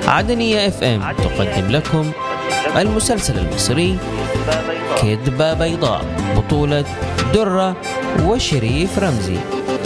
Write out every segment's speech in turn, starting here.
عدنية اف ام تقدم لكم المسلسل المصري كذبة بيضاء بطولة درة وشريف رمزي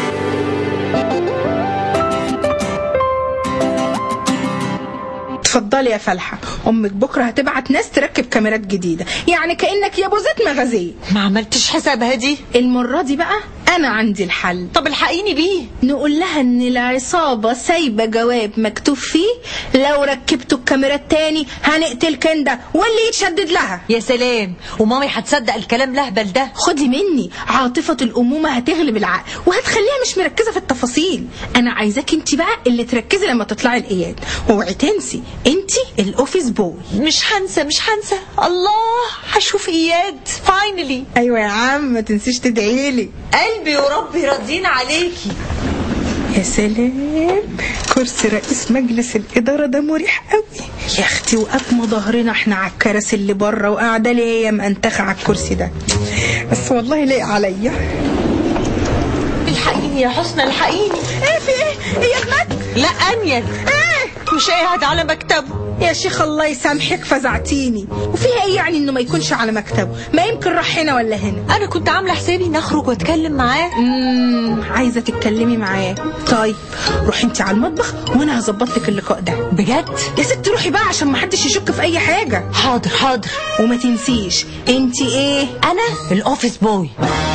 اتفضلي يا فلحة أمك بكرة هتبعت ناس تركب كاميرات جديدة يعني كأنك يا بوزات مغازية ما عملتش حسابها دي المرة دي بقى أنا عندي الحل طب الحقيني بيه نقول لها إن العصابة سايبة جواب مكتوب فيه لو ركبتوا الكاميرات تاني هنقتل كندا واللي يتشدد لها يا سلام ومامي هتصدق الكلام لهبل ده خدي مني عاطفة الأمومة هتغلب العقل وهتخليها مش مركزة في التفاصيل أنا عايزاك أنت بقى اللي تركزي لما تطلعي الإياد واوعي تنسي أنت الأوفيس بوي مش هنسى مش هنسى الله هشوف اياد فاينلي أيوة يا عم ما تنسيش تدعيلي قلبي وربي راضيين عليكي يا سلام كرسي رئيس مجلس الإدارة ده مريح قوي يا أختي وقفنا ظهرنا احنا على الكراسي اللي بره وقاعدة لي هي منتخة على الكرسي ده بس والله لايق عليا الحقيني يا حسنى الحقيني ايه في ايه هي ابنك لا انيل ايه مش قاعد على مكتبه يا شيخ الله يسامحك فزعتيني وفيها ايه يعني انه ما يكونش على مكتبه ما يمكن راح هنا ولا هنا انا كنت عامله حسابي نخرج واتكلم معاه امم عايزه تتكلمي معاه طيب روحي انت على المطبخ وانا هظبط لك اللقاء ده بجد يا ست روحي بقى عشان ما حدش يشك في اي حاجه حاضر حاضر وما تنسيش انت ايه انا الاوفيس بوي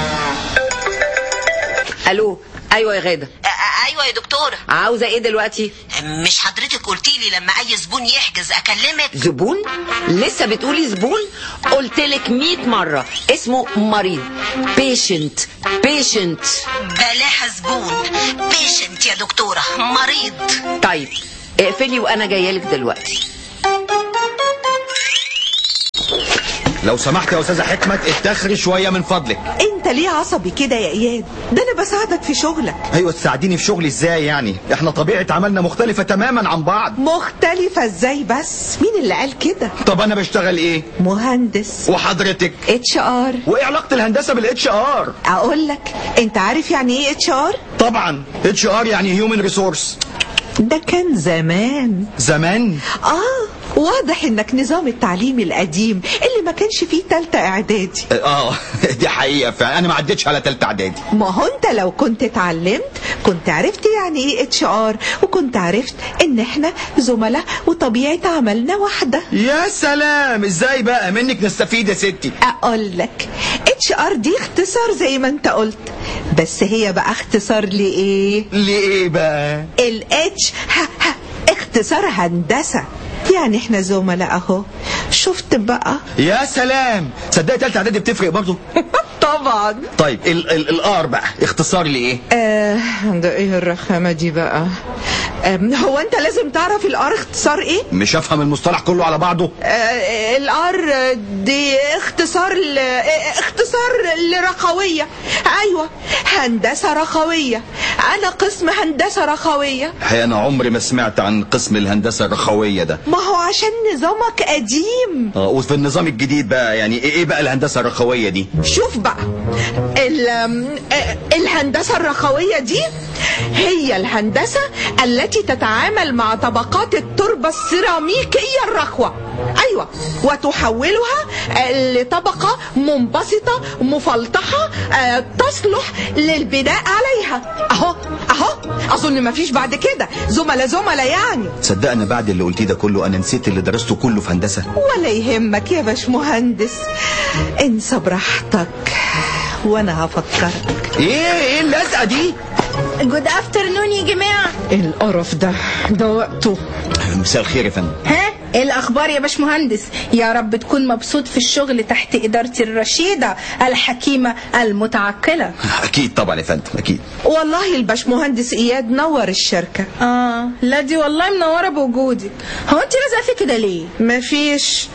الو ايوه يا غاده ايوه يا دكتوره عاوزه ايه دلوقتي مش حضرتك قلتي لي لما اي زبون يحجز اكلمك زبون لسه بتقولي زبون قلت لك 100 مره اسمه مريض بيشنت بيشنت بلاها زبون بيشنت يا دكتوره مريض طيب اقفلي وانا جايه لك دلوقتي لو سمحت يا استاذه حكمت اتخري شويه من فضلك انت ليه عصبي كده يا اياد ده انا بساعدك في شغلك ايوه تساعديني في شغلي ازاي يعني احنا طبيعه عملنا مختلفه تماما عن بعض مختلفة ازاي بس مين اللي قال كده طب انا بشتغل ايه مهندس وحضرتك اتش ار وايه علاقه الهندسه بالاتش ار اقول لك انت عارف يعني ايه اتش ار طبعا اتش ار يعني هيومن ريسورس ده كان زمان زمان اه واضح انك نظام التعليم القديم اللي ما كانش فيه تالتة اعدادي اه دي حقيقه فعلا انا ما عدتش على تالتة اعدادي ما هو انت لو كنت اتعلمت كنت عرفت يعني ايه اتش ار وكنت عرفت ان احنا زملاء وطبيعة عملنا واحدة يا سلام ازاي بقى منك نستفيد يا ستي اقول لك اتش ار دي اختصار زي ما انت قلت بس هي بقى اختصار لايه ليه بقى الاتش اختصار هندسة يعني احنا زملاء اهو شفت بقى يا سلام تصدقي تالتة اعدادي بتفرق برضه طبعا طيب ال ال الار بقى اختصار لايه آه ده ايه الرخامة دي بقى آه هو انت لازم تعرف الار اختصار ايه مش افهم المصطلح كله على بعضه آه الار دي اختصار ل... آه، اختصار لرخوية ايوه هندسة رخوية انا قسم هندسة رخوية الحقيقه انا عمري ما سمعت عن قسم الهندسه الرخويه ده ما هو عشان نظامك قديم اه وفي النظام الجديد بقى يعني ايه إيه بقى الهندسه الرخويه دي شوف بقى ال... آه، الهندسة الرخوية دي هي الهندسة التي تتعامل مع طبقات التربة السيراميكية الرخوة أيوة وتحولها آه، لطبقة منبسطة مفلطحة آه، تصلح للبناء عليها أهو أهو أظن مفيش بعد كده زملاء زملاء يعني تصدق انا بعد اللي قلتيه ده كله انا نسيت اللي درسته كله في هندسه ولا يهمك يا باشمهندس انسى براحتك وانا هفكرك ايه ايه اللزقه دي جود افترنون يا جماعه القرف ده ده وقته مساء الخير يا فندم ها ايه الاخبار يا باشمهندس يا رب تكون مبسوط في الشغل تحت ادارتي الرشيده الحكيمه المتعقله اكيد طبعا يا فندم اكيد والله الباشمهندس اياد نور الشركه اه لا دي والله منوره بوجودك هو انت لازقه في كده ليه مفيش كنت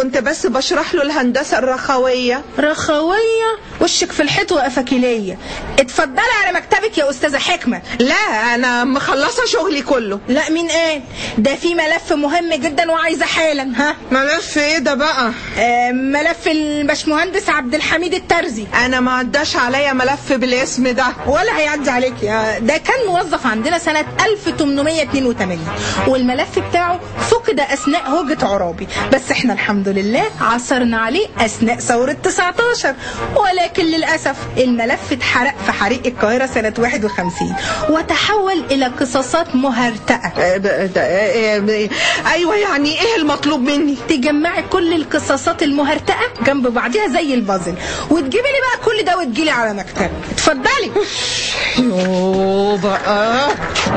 كنت بس بشرح له الهندسة الرخوية رخوية وشك في الحيط وقفكيلية اتفضلي على مكتبك يا أستاذة حكمة لا أنا مخلصة شغلي كله لا مين قال ده في ملف مهم جدا وعايزة حالا ها ملف ايه ده بقى آه ملف الباشمهندس عبد الحميد الترزي انا ما عداش عليا ملف بالاسم ده ولا هيعدي عليك يا ده كان موظف عندنا سنة 1882 والملف بتاعه فقد أثناء هوجة عرابي بس احنا الحمد لله عثرنا عليه أثناء ثورة 19 ولكن للأسف الملف اتحرق في حريق القاهرة سنة 51 وتحول إلى قصاصات مهرتقة آه، ده- ده- آه، آه، ايوه يعني ايه المطلوب مني تجمعي كل القصاصات المهرتقة جنب بعضها زي البازل وتجيبي لي بقى كل ده وتجيلي على مكتبي اتفضلي يوه بقى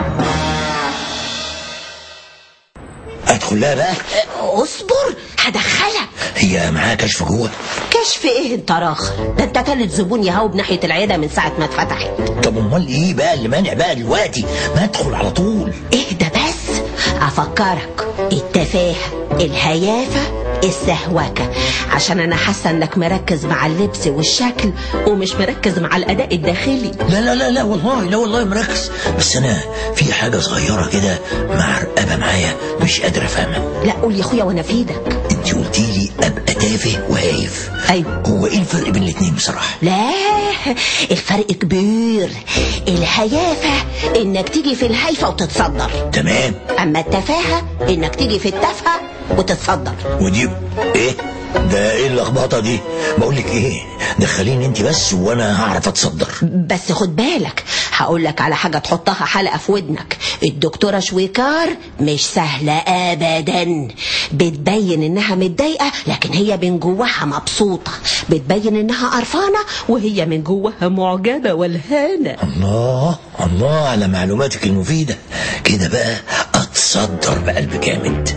ادخل لها بقى اصبر هدخلك هي معاها كشف جوه كشف ايه انت راخر ده انت تالت زبون يهوب ناحيه العياده من ساعه ما اتفتحت طب امال ايه بقى اللي مانع بقى دلوقتي ما ادخل على طول اهدى بس افكرك التفاهه الهيافه السهوكه عشان انا حاسه انك مركز مع اللبس والشكل ومش مركز مع الاداء الداخلي لا لا لا لا والله لا والله مركز بس انا في حاجه صغيره كده معرقبه معايا مش قادر افهمها لا قول يا اخويا وانا في ايدك انت قلتي لي ابقى تافه وهايف ايوه هو ايه الفرق بين الاتنين بصراحه لا الفرق كبير الهيافه انك تيجي في الهيفه وتتصدر تمام اما التفاهه انك تيجي في التافهه وتتصدر ودي ايه ده ايه اللخبطه دي بقول لك ايه دخليني انت بس وانا هعرف اتصدر بس خد بالك هقول لك على حاجه تحطها حلقه في ودنك الدكتوره شويكار مش سهله ابدا بتبين انها متضايقه لكن هي من جواها مبسوطه بتبين انها قرفانه وهي من جواها معجبه والهانه الله الله على معلوماتك المفيده كده بقى اتصدر بقلب جامد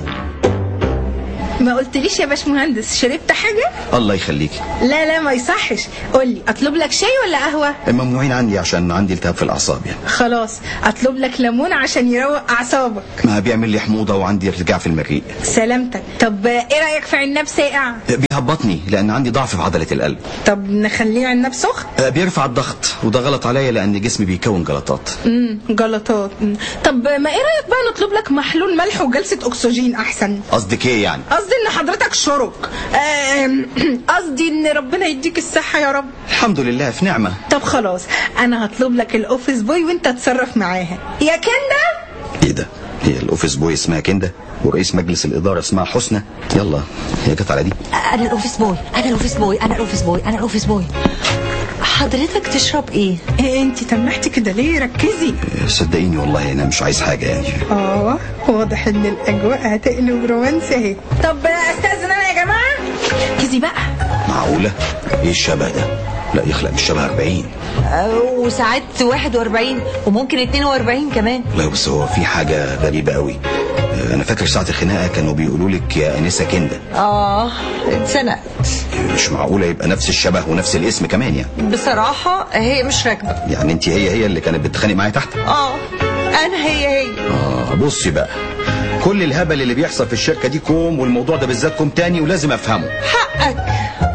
ما قلتليش يا باشمهندس شربت حاجة؟ الله يخليكي لا لا ما يصحش قولي اطلب لك شاي ولا قهوة؟ ممنوعين عندي عشان عندي التهاب في الاعصاب يعني خلاص اطلب لك ليمون عشان يروق اعصابك ما بيعمل لي حموضه وعندي ارتجاع في المريء سلامتك طب ايه رأيك في عناب ساقع؟ بيهبطني لان عندي ضعف في عضله القلب طب نخليه عناب سخن؟ آه، بيرفع الضغط وده غلط عليا لان جسمي بيكون جلطات امم جلطات مم. طب ما ايه رأيك بقى نطلب لك محلول ملح وجلسة اكسجين احسن؟ قصدك ايه يعني قصدي ان حضرتك شرك آم، قصدي ان ربنا يديك الصحة يا رب الحمد لله في نعمه طب خلاص انا هطلب لك الاوفيس بوي وانت تتصرف معاها يا كندا ايه ده هي الاوفيس بوي اسمها كنده ورئيس مجلس الاداره اسمها حسنى يلا هي جت على دي انا الاوفيس بوي انا الاوفيس بوي انا الاوفيس بوي انا الاوفيس بوي حضرتك تشرب ايه إيه انت تنحتي كده ليه ركزي آه، صدقيني والله انا مش عايز حاجه يعني اه واضح ان الاجواء هتقلب رومانسي اهي طب استاذن انا يا جماعه ركزي بقى معقوله ايه الشبه ده لا يخلق مش شبه 40 آه، وساعات 41 وممكن 42 كمان لا بس هو في حاجه غريبه قوي آه، انا فاكر ساعه الخناقه كانوا بيقولوا لك يا انسه كنده اه اتزنقت مش معقوله يبقى نفس الشبه ونفس الاسم كمان يعني بصراحة هي مش راكبة يعني انت هي هي اللي كانت بتتخانق معايا تحت اه انا هي هي اه بصي بقى كل الهبل اللي بيحصل في الشركه دي كوم والموضوع ده بالذات كوم تاني ولازم افهمه حقك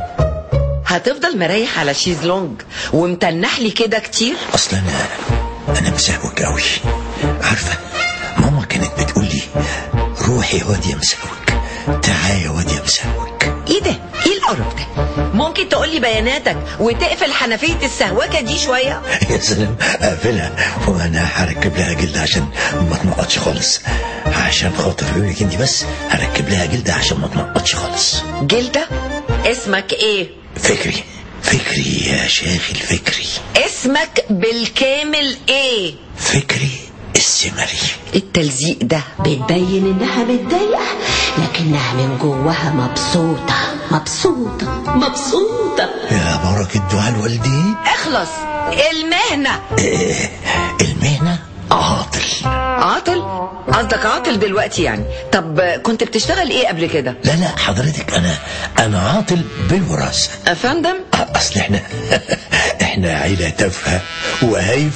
هتفضل مريح على شيزلونج ومتنح لي كده كتير اصل انا انا مساوك قوي عارفه ماما كانت بتقول لي روحي يا واد يا مساوك تعالى يا واد يا مساوك ايه ده ايه القرف ده ممكن تقول لي بياناتك وتقفل حنفيه السهوكه دي شويه يا سلام اقفلها وانا هركب لها جلد عشان ما تنقطش خالص عشان خاطر عيونك انت بس هركب لها جلد عشان ما تنقطش خالص جلده اسمك ايه فكري فكري يا شاغل فكري اسمك بالكامل ايه فكري السمري التلزيق ده بتبين انها متضايقه لكنها من جواها مبسوطه مبسوطه مبسوطه يا بركة دعاء الوالدين اخلص المهنه إيه المهنة عاطل عاطل قصدك عاطل دلوقتي يعني طب كنت بتشتغل ايه قبل كده لا لا حضرتك انا انا عاطل بالوراثة افندم اصل احنا احنا عيلة تافهة وهايفة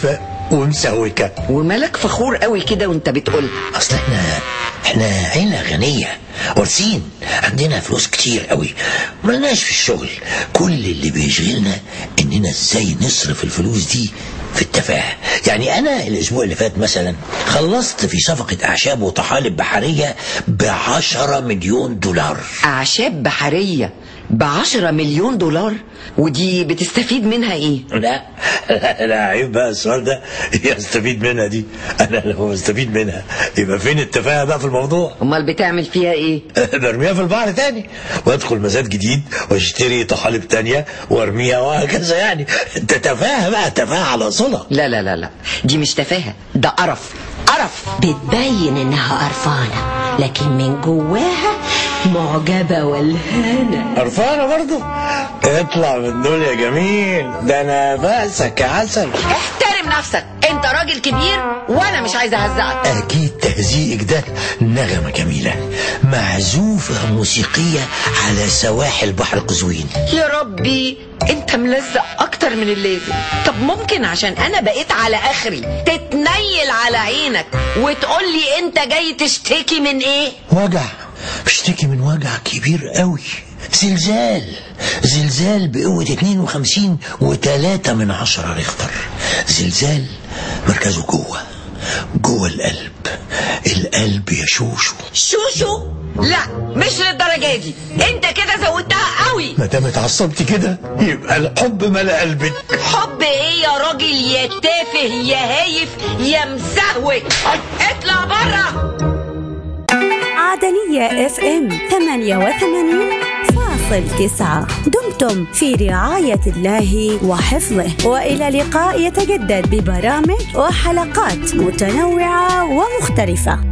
ومسوكة ومالك فخور قوي كده وانت بتقولها اصل احنا احنا عيلة غنية وارثين عندنا فلوس كتير قوي ملناش في الشغل كل اللي بيشغلنا اننا ازاي نصرف الفلوس دي في التفاهة يعني انا الاسبوع اللي فات مثلا خلصت في صفقة اعشاب وطحالب بحرية بعشرة مليون دولار اعشاب بحريه بعشرة مليون دولار ودي بتستفيد منها ايه لا لا, لا عيب بقى السؤال ده يستفيد منها دي انا لو بستفيد منها يبقى فين التفاهة بقى في الموضوع امال بتعمل فيها ايه برميها في البحر تاني وادخل مزاد جديد واشتري طحالب تانية وارميها وهكذا يعني انت تفاهة بقى تفاهة على صلة لا لا لا لا دي مش تفاهه ده قرف قرف بتبين انها قرفانة لكن من جواها معجبة والهانة قرفانة برضو اطلع من دول يا جميل ده انا بأسك يا عسل احترم نفسك انت راجل كبير وانا مش عايزه اهزقك أكيد تهزيئك ده نغمة جميلة معزوفة موسيقية على سواحل بحر قزوين يا ربي انت ملزق اكتر من اللازم طب ممكن عشان انا بقيت على اخري تتنيل على عينك وتقول لي انت جاي تشتكي من ايه وجع بشتكي من وجع كبير قوي زلزال زلزال بقوة 52 وتلاتة من عشرة ريختر زلزال مركزه جوه جوه القلب القلب يا شوشو شوشو لا مش للدرجه دي انت كده زودتها قوي ما دام اتعصبتي كده يبقى الحب ملا قلبك حب ايه يا راجل يا تافه يا هايف يا مسهوك اطلع بره عدنية اف ام 88 فاصل تسعة دمتم في رعاية الله وحفظه وإلى لقاء يتجدد ببرامج وحلقات متنوعة ومختلفة